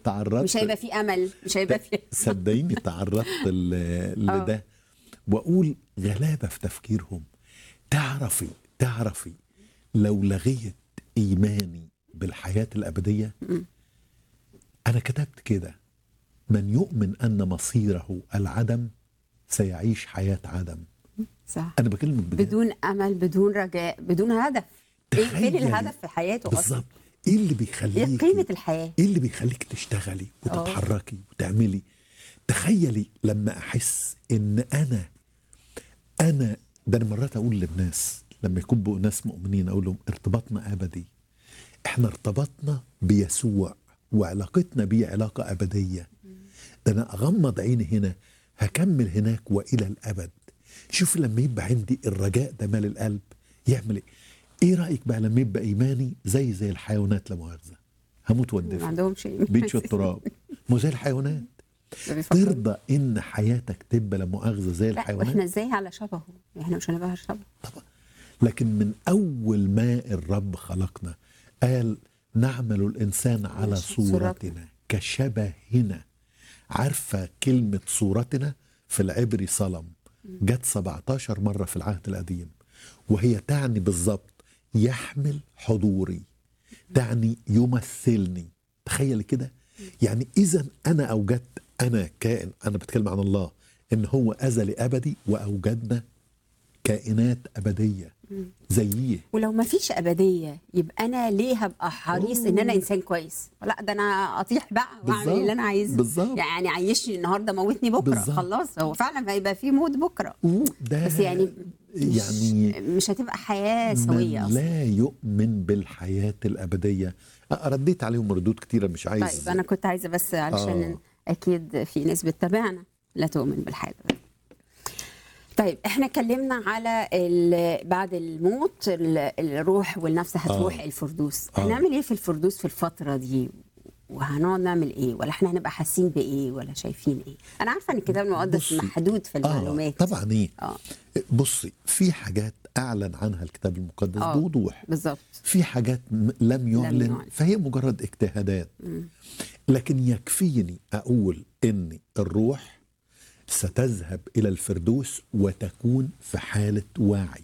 تعرضت مش هيبقى في امل مش هيبقى في صدقيني تعرضت ل- آه. لده واقول غلابه في تفكيرهم تعرفي تعرفي لو لغيت ايماني بالحياه الابديه انا كتبت كده من يؤمن ان مصيره العدم سيعيش حياه عدم صح انا بكلمك بجد بدون امل بدون رجاء بدون هدف ايه فين تخيلي. الهدف في حياته اصلا بالظبط ايه اللي ايه بيخليك قيمه الحياه ايه اللي بيخليك تشتغلي وتتحركي وتعملي تخيلي لما احس ان انا انا ده انا مرات اقول للناس لما يكونوا ناس مؤمنين اقول لهم ارتباطنا ابدي احنا ارتبطنا بيسوع وعلاقتنا بيه علاقه ابديه ده انا اغمض عيني هنا هكمل هناك والى الابد شوف لما يبقى عندي الرجاء ده مال القلب يعمل ايه ايه رايك بقى لما يبقى ايماني زي زي الحيوانات لا مؤاخذه هموت ما واندفن عندهمش ايه بيتش التراب مو زي الحيوانات ما بيفكروا. ترضى ان حياتك تبقى لا مؤاخذه زي لا الحيوانات واحنا ازاي على شبهه احنا مش هنبقى شبهه طبعا لكن من اول ما الرب خلقنا قال نعمل الانسان على صورتنا. صورتنا كشبهنا عارفه كلمه صورتنا في العبري صلم جت 17 مره في العهد القديم وهي تعني بالظبط يحمل حضوري تعني يمثلني تخيل كده يعني اذا انا اوجدت انا كائن انا بتكلم عن الله ان هو ازلي ابدي واوجدنا كائنات ابديه زييه ولو ما فيش ابديه يبقى انا ليه هبقى حريص ان انا انسان كويس لا ده انا اطيح بقى واعمل بالظبط. اللي انا عايزه بالظبط. يعني عيشني النهارده موتني بكره بالظبط. خلاص هو فعلا هيبقى في موت بكره ده بس يعني يعني مش هتبقى حياه من سويه اصلا لا يؤمن بالحياه الابديه أه، رديت عليهم ردود كتيره مش عايز طيب انا كنت عايزه بس علشان آه. اكيد في ناس بتتابعنا لا تؤمن بالحياه طيب احنا اتكلمنا على ال- بعد الموت ال- الروح والنفس هتروح آه. الفردوس آه. هنعمل ايه في الفردوس في الفتره دي وهنقعد نعمل ايه ولا احنا هنبقى حاسين بايه ولا شايفين ايه انا عارفه ان الكتاب المقدس بصي. محدود في المعلومات آه طبعا ايه اه بصي في حاجات اعلن عنها الكتاب المقدس آه. بوضوح بالظبط في حاجات م- لم يعلن يعلن. فهي مجرد اجتهادات لكن يكفيني اقول ان الروح ستذهب الى الفردوس وتكون في حاله وعي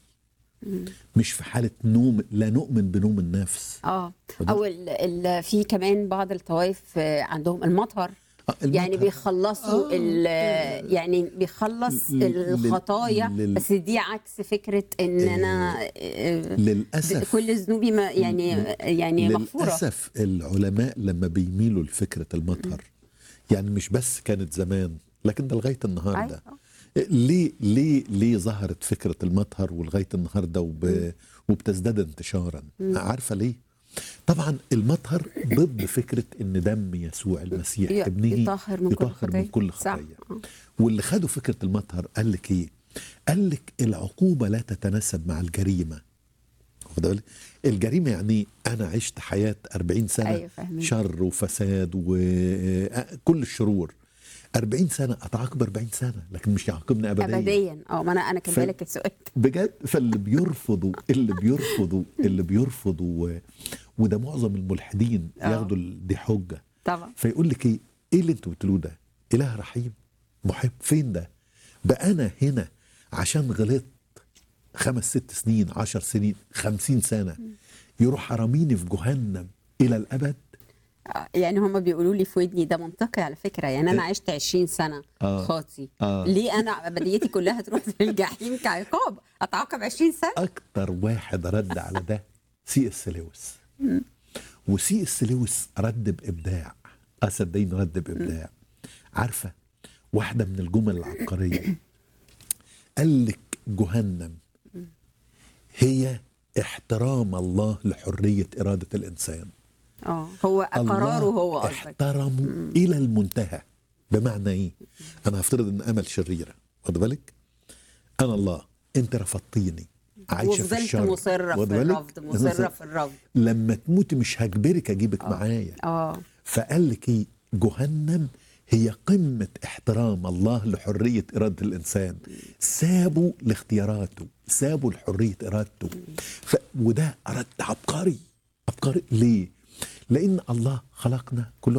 مش في حاله نوم لا نؤمن بنوم النفس اه اتفضل. او ال ال في كمان بعض الطوائف آه، عندهم المطهر آه، يعني المطهر. بيخلصوا آه. ال- يعني بيخلص لل- الخطايا لل- بس دي عكس فكره ان انا آه، للاسف كل ذنوبي ما يعني يعني مغفوره للاسف العلماء لما بيميلوا لفكره المطهر يعني مش بس كانت زمان لكن ده لغايه النهارده أيوة. ليه ليه ليه ظهرت فكره المطهر ولغايه النهارده وب وبتزداد انتشارا عارفه ليه طبعا المطهر ضد فكره ان دم يسوع المسيح ي- ابنه يطهر من كل يطهر من خطية. كل صح. خطيه آه. واللي خدوا فكره المطهر قال لك ايه قال لك العقوبه لا تتناسب مع الجريمه واخد بالك الجريمه يعني انا عشت حياه 40 سنه أيوة فاهمين. شر وفساد وكل الشرور 40 سنه اتعاقب 40 سنه لكن مش يعاقبني ابديا ابديا اه ما انا انا كان ف- بالك السؤال بجد فاللي بيرفضوا اللي بيرفضوا اللي بيرفضوا و- وده معظم الملحدين آه. ياخدوا ال- دي حجه طبعا فيقول لك ايه ايه اللي انتوا بتقولوه ده اله رحيم محب فين ده بقى انا هنا عشان غلطت خمس ست سنين عشر سنين خمسين سنة يروح حراميني في جهنم إلى الأبد آه، يعني هم بيقولوا لي في ودني ده منطقي على فكره يعني انا عشت 20 سنه آه. خاطي آه. ليه انا ابديتي كلها تروح في الجحيم كعقاب اتعاقب 20 سنه أكتر واحد رد على ده سي اس لويس وسي اس لويس رد بإبداع آه، صدقيني رد بإبداع عارفة واحدة من الجمل العبقرية قال لك جهنم هي احترام الله لحرية إرادة الإنسان اه هو قراره هو قصدك احترمه الى المنتهى بمعنى ايه انا هفترض ان امل شريره واخد بالك انا الله انت رفضتيني عايشه في وفضلت الشر مصره واخد في بالك؟ الرفض مصره في الرفض لما تموتي مش هجبرك اجيبك معايا اه فقال لك ايه جهنم هي قمة احترام الله لحرية إرادة الإنسان سابوا لاختياراته سابوا لحرية إرادته ف... وده رد عبقري عبقري ليه؟ لأن الله خلقنا كل